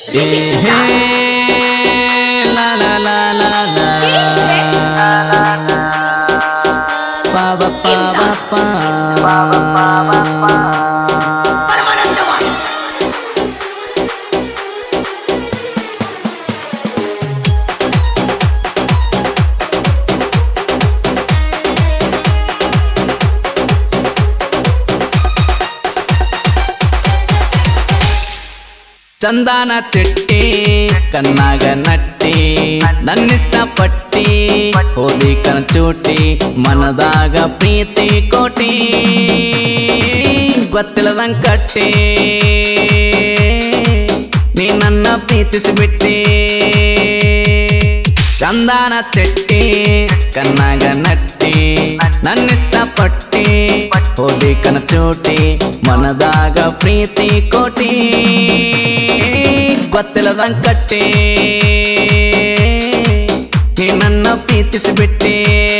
ಏ ಹೇ ಲಾ ಲಾ ಲಾ ಲಾ ಲಾ ಪಾ ಬಾ ಪಾ ಬಾ ಪಾ. ಪರಮಾನಂದವಾಣಿ ಚಂದಾನ ತಿಟ್ಟಿ ಕಣ್ಣಾಗ ನಟ್ಟಿ ನನ್ನಿಷ್ಟ ಪಟ್ಟಿ ಹೋದಿ ಕನಚೂಟಿ ಮನದಾಗ ಪ್ರೀತಿ ಕೋಟಿ ಗೊತ್ತಿಲ್ಲದಂಗ್ ಕಟ್ಟಿ ನೀ ನನ್ನ ಪ್ರೀತಿಸಿಬಿಟ್ಟಿ ಚಂದಾನ ತಿಟ್ಟಿ ಕಣ್ಣಾಗ ನಟ್ಟಿ ನನ್ನಿಷ್ಟ ಪಟ್ಟಿ ಹೋದಿ ಕನಚೂಟಿ ಮನದಾಗ ಪ್ರೀತಿ ಕೋಟಿ ಗೊತ್ತಿಲ್ಲದಂಗ್ ಕಟ್ಟಿ ನೀ ನನ್ನ ಪ್ರೀತಿಸಿಬಿಟ್ಟಿ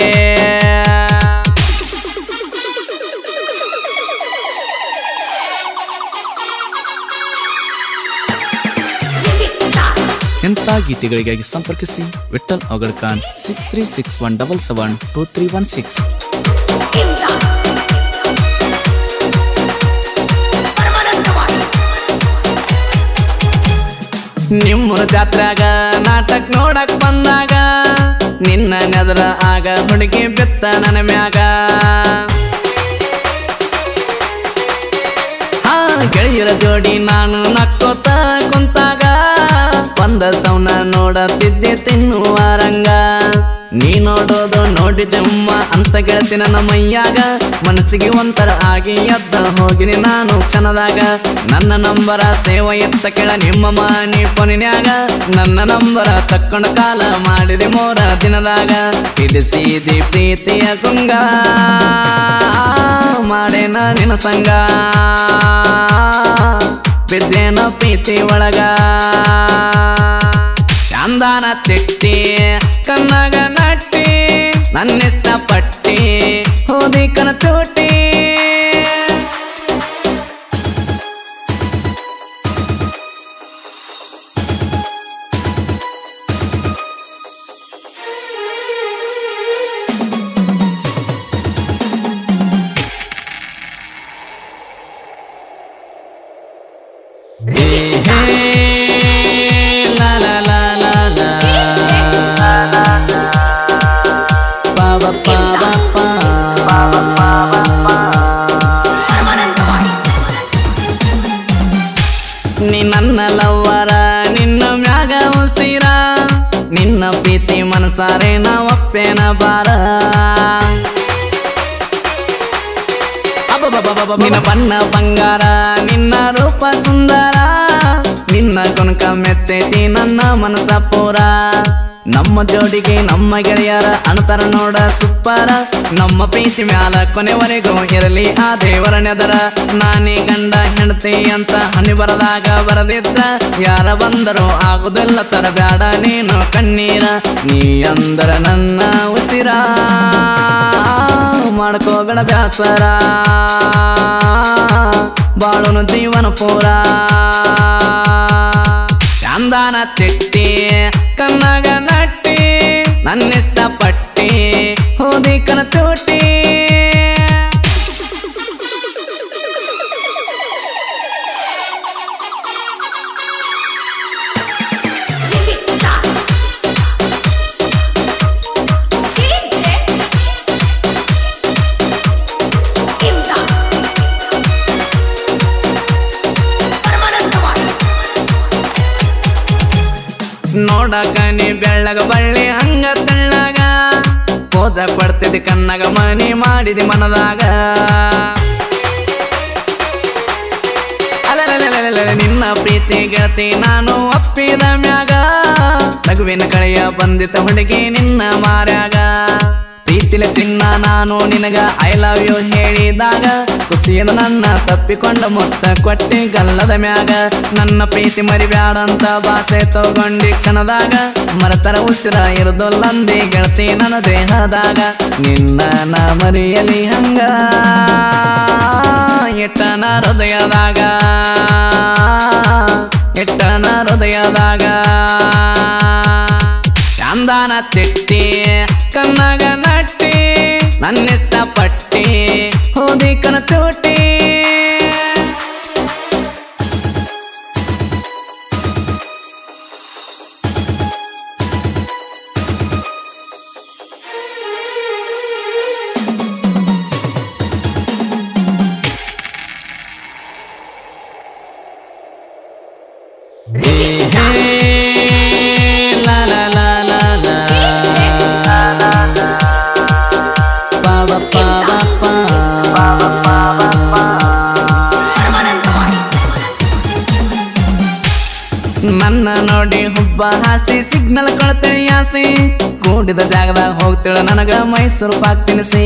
ಇಂಥ ಗೀತೆಗಳಿಗಾಗಿ ಸಂಪರ್ಕಿಸಿ Vithal Khan six three six one double seven two three one six ಪರಮಾನಂದವಾಣಿ ನಿಮ್ಮೂರ ಜಾತ್ರ್ಯಾಗ ನಾಟಕ ನೋಡಕ್ ಬಂದಾಗ ನಿನ್ನ ನೆದರ ಆಗ ಹುಡುಗಿ ಬಿತ್ತ ನನ್ನ ಮ್ಯಾಗ ಹಾ ಗೆಳೆಯರ ಜೋಡಿ ನಾನು ನಕ್ಕೋತ ಕುಂತಾಗ ಬಂದ ಸೌನ ನೋಡತಿದ್ದೆ ತಿನ್ನುವ ರಂಗ ನೀ ನೋಡೋದು ನೋಡಿದೆಮ್ಮ ಅಂತ ಗೆಳತಿ ನನ್ನ ಮೈಯಾಗ ಮನಸ್ಸಿಗೆ ಒಂಥರ ಆಗಿ ಎದ್ದ ಹೋಗಿನಿ ನಾನು ಕ್ಷಣದಾಗ ನನ್ನ ನಂಬರ ಸೇವ ಎತ್ತ ಕೆಳ ನಿಮ್ಮ ಮಾನಿ ಪೊನಿನ್ಯಾಗ ನನ್ನ ನಂಬರ ತಕ್ಕೊಂಡ ಕಾಲ ಮಾಡಿದೆ ಮೋರ ದಿನದಾಗ ಹಿಡಿಸಿದಿ ಪ್ರೀತಿಯ ಗುಂಗ ಮಾಡೇನ ನಿನ್ನ ಸಂಗ ಬಿದ್ದೇನ ಪ್ರೀತಿ ಒಳಗ ಚಂದಾನ ತಿಟ್ಟಿ ಕಣ್ಣಾಗ ನಟ್ಟಿ ನನ್ನಿಷ್ಟ ಪಟ್ಟಿ ಹೋದಿ ಕನ ಚೋಟಿ ಏ ಹೇ ಲಾ ಲಾ ಲಾ ಲಾ ಲಾ ಪಾ ಬಾ ಪಾ ಬಾ ಪಾ. ಪರಮಾನಂದವಾಣಿ ನೀ ನನ್ನ ಲವ್ವರ ನಿನ್ನ ಮ್ಯಾಗ ಉಸಿರ ನಿನ್ನ ಪ್ರೀತಿ ಮನಸಾರೆ ನಾ ಒಪ್ಪೇನ ಬಾರ ಅಬ್ಬಬ್ಬಬ್ಬಬ್ಬಬ್ಬ. ನಿನ್ನ ಬಣ್ಣ ಬಂಗಾರ ನಿನ್ನ ರೂಪ ಸುಂದರ ನಿನ್ನ ಗುಣಕ ಮೆತ್ತೈತಿ ನನ್ನ ಮನಸ ಪೂರ ನಮ್ಮ ಜೋಡಿಗೆ ನಮ್ಮ ಗೆಳೆಯರ ಅಣತರ ನೋಡ ಸುಪ್ಪರ ನಮ್ಮ ಪ್ರೀತಿ ಮ್ಯಾಲ ಕೊನೆವರೆಗೂ ಇರಲಿ ಆ ದೇವರ ನೆದರ ನಾನೇ ಗಂಡ ಹೆಂಡತಿ ಅಂತ ಹನಿ ಬರದಾಗ ಬರದಿದ್ದ ಯಾರ ಬಂದರೂ ಆಗುದಿಲ್ಲ ತರಬ್ಯಾಡ ನೀನು ಕಣ್ಣೀರ ನೀ ಅಂದರ ನನ್ನ ಉಸಿರ ಮಾಡ್ಕೋಬೇಡ ಬ್ಯಾಸರ ಬಾಳುನು ಜೀವನ ಪೂರ ಚಂದಾನ ತಿಟ್ಟಿ ಕಣ್ಣಾಗ ನಟ್ಟಿ ನನ್ನಿಷ್ಟ ಪಟ್ಟಿ ಹೋದಿ ಕನ ಚೋಟಿ ನೋಡಕ ನೀ ಬೆಳ್ಳಗ ಬಳ್ಳಿ ಹಂಗ ತೆಳ್ಳಗ ಪೋಜ ಕೊಡ್ತಿದ್ದಿ ಕನ್ನಗ ಮನಿ ಮಾಡಿದಿ ಮನದಾಗ ಅಲಲಲಲಲಲ, ನಿನ್ನ ಪ್ರೀತಿ ಗೆಳತಿ ನಾನು ಒಪ್ಪಿದ ಮ್ಯಾಗ ನಗುವಿನ ಕಳೆಯ ಬಂದಿತ ಹುಡುಗಿ ನಿನ್ನ ಮಾರ್ಯಾಗ ಪ್ರೀತಿಲ ಚಿನ್ನ ನಾನು ನಿನಗ ಐ ಲವ್ ಯು ಹೇಳಿದಾಗ ಖುಷಿಯದ ನನ್ನ ತಪ್ಪಿಕೊಂಡ ಮೊತ್ತ ಕೊಟ್ಟಿ ಗಲ್ಲದ ಮ್ಯಾಗ ನನ್ನ ಪ್ರೀತಿ ಮರಿಬ್ಯಾಡಂತ ಭಾಷೆ ತಗೊಂಡಿ ಕ್ಷಣದಾಗ ಮರತರ ಉಸಿರ ಇರುದಲ್ಲಂದಿ ಗೆಳತಿ ನನ್ನ ದೇಹದಾಗ ನಿನ್ನ ನಾ ಮರಿಯಲಿ ಹಂಗ ಇಟ್ಟನ ಹೃದಯದಾಗ ಇಟ್ಟನ ಹೃದಯದಾಗ ಚಂದನ ಚಿಟ್ಟಿ ಕಣ್ಣಾಗ ನಟ್ಟಿ ನನ್ನಿಷ್ಟ ಪಟ್ಟಿ ಹೋದಿ ಕನ ಚೋಟಿ ಹೇ ಹೇ ಲಾ ಲಾ ಲಾ ಲಾ ಲಾ ಪಾ ವ ಪಾ ವ ಪಾ. ಪರಮಾನಂದವಾಡಿ ನನ್ನ ನೋಡಿ ಹುಬ್ಬ ಹಾಸಿ ಸಿಗ್ನಲ್ ಕೊಡ್ತೇನೆ ಆಸೆ ಕೂಡಿದ ಜಾಗದಾಗ ಹೋಗ್ತಿಳ ನನಗ ಮೈಸೂರು ಪಾಕ್ ತಿನ್ನಿಸಿ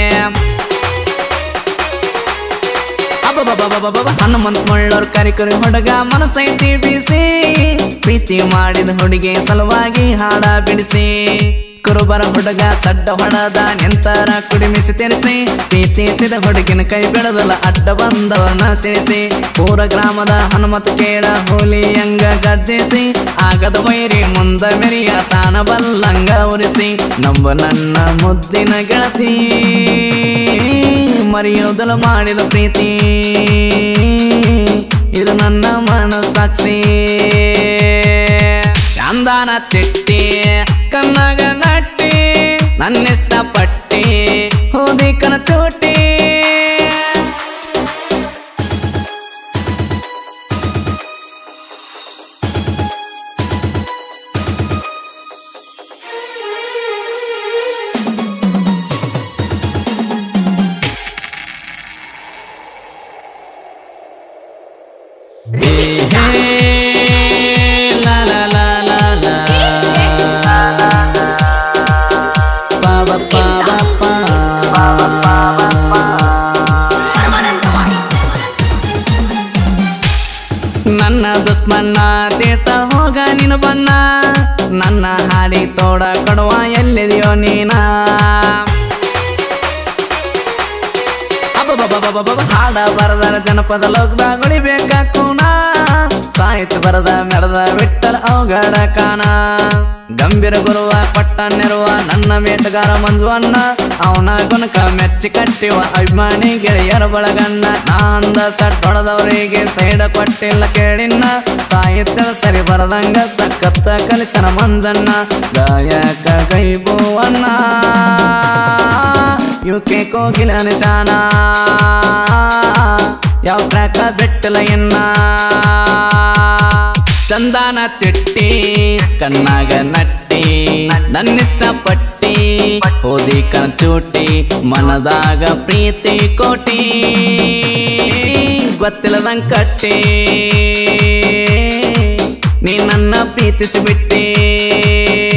ಅಬ್ಬಬ್ಬಬ್ಬಬ್ಬಬ್ಬ ಹನುಮಂತ ಮುಳ್ಳೋರ್ ಕರಿಕರಿ ಹುಡುಗ ಮನಸೈತಿ ಬಿಸಿ ಪ್ರೀತಿ ಮಾಡಿದ ಹುಡುಗಿ ಸಲುವಾಗಿ ಹಾಡ ಬಿಡಿಸಿ ಕುರುಬರ ಹುಡುಗ ಸಡ್ಡ ಹೊಡದ ನಿಂತರ ಕುಡಿಮಿಸಿ ತೆರೆಸಿ ಪ್ರೀತಿಸಿದ ಹುಡುಗಿನ ಕೈ ಬಿಡದಲ್ಲ ಅಡ್ಡ ಬಂದವನ ಸೇರಿಸಿ ಪೂರ ಗ್ರಾಮದ ಹನುಮತ ಕೇಳ ಹೋಲಿ ಹಂಗ ಗರ್ಜಿಸಿ ಆಗದ ವೈರಿ ಮುಂದ ಮೆರಿಯ ತಾನ ಬಲ್ಲಂಗ ಉರಿಸಿ ನಂಬ ನನ್ನ ಮುದ್ದಿನ ಗೆಳತಿ ಮರೆಯೋದಲು ಮಾಡಿದ ಪ್ರೀತಿ ಇದು ನನ್ನ ಮನಸ್ಸಾಕ್ಷಿ ಚಂದನ ಚಿಟ್ಟಿ ಕಣ್ಣಾಗ ನಟ್ಟಿ ನನ್ನಿಷ್ಟ ಪಟ್ಟಿ ಹೋದಿ ಕನ ಚೋಟಿ ಹೇ ಹೇ ಲಾ ಲಾ ಲಾ ಲಾ ಲಾ ಪಾ ವ ಪಾ ವ ಪಾ. ಪರಮಾನಂದವಾಡಿ ನನ್ನ ದುಸ್ಮನ್ನ ತೀರ್ಥ ಹೋಗ ನೀನು ಬನ್ನ ನನ್ನ ಹಾಡಿ ತೋಡ ಕೊಡುವ ಎಲ್ಲಿದೆಯೋ ನೀನ ಅಬ್ಬಬ್ಬಬ್ಬಬ್ಬಬ್ಬ ಹಾಡ ಬರದರ ಜನಪದ ಲೋಕದಾಗ ಉಳಿಬೇಕಾಕೂನ ಸಾಹಿತ್ಯ ಬರದ ಮೆರೆದ ಬಿಟ್ಟಲ ಅವಗಡ ಕಾನ ಗಂಭೀರ ಗುರುವ ಪಟ್ಟ ನೆರುವ ನನ್ನ ಮೇಟಗಾರ ಮಂಜುವನ್ನ ಅವನ ಗುಣಕ ಮೆಚ್ಚಿ ಕಟ್ಟಿವ ಅಭಿಮಾನಿ ಗೆಳೆಯರ ಬಳಗನ್ನ ನಾಂದ ಸಟ್ ಹೊಡೆದವರಿಗೆ ಸೈಡ ಕೊಟ್ಟಿಲ್ಲ ಕೇಳಿನ್ನ ಸಾಹಿತ್ಯದ ಸರಿ ಬರದಂಗ ಸಖತ್ತ ಕಲಿಸನ ಮಂಜಣ್ಣ ಗಾಯಕ ಕೈಬೂವಣ್ಣ ಯುಕೆ ಕೋಗಿಲ ನಿಶಾನ ಯಾವ ಟ್ರ್ಯಾಕ ಬಿಟ್ಟಲ ಎನ್ನ ಚಂದನ ಚಿಟ್ಟಿ ಕಣ್ಣಾಗ ನಟ್ಟಿ ನನ್ನಿಷ್ಟ ಪಟ್ಟಿ ಓದಿ ಕನಚೂಟಿ ಮನದಾಗ ಪ್ರೀತಿ ಕೋಟಿ ಗೊತ್ತಿಲ್ಲದಂಗ್ ಕಟ್ಟಿ ನೀ ನನ್ನ ಪ್ರೀತಿಸಿ ಬಿಟ್ಟಿ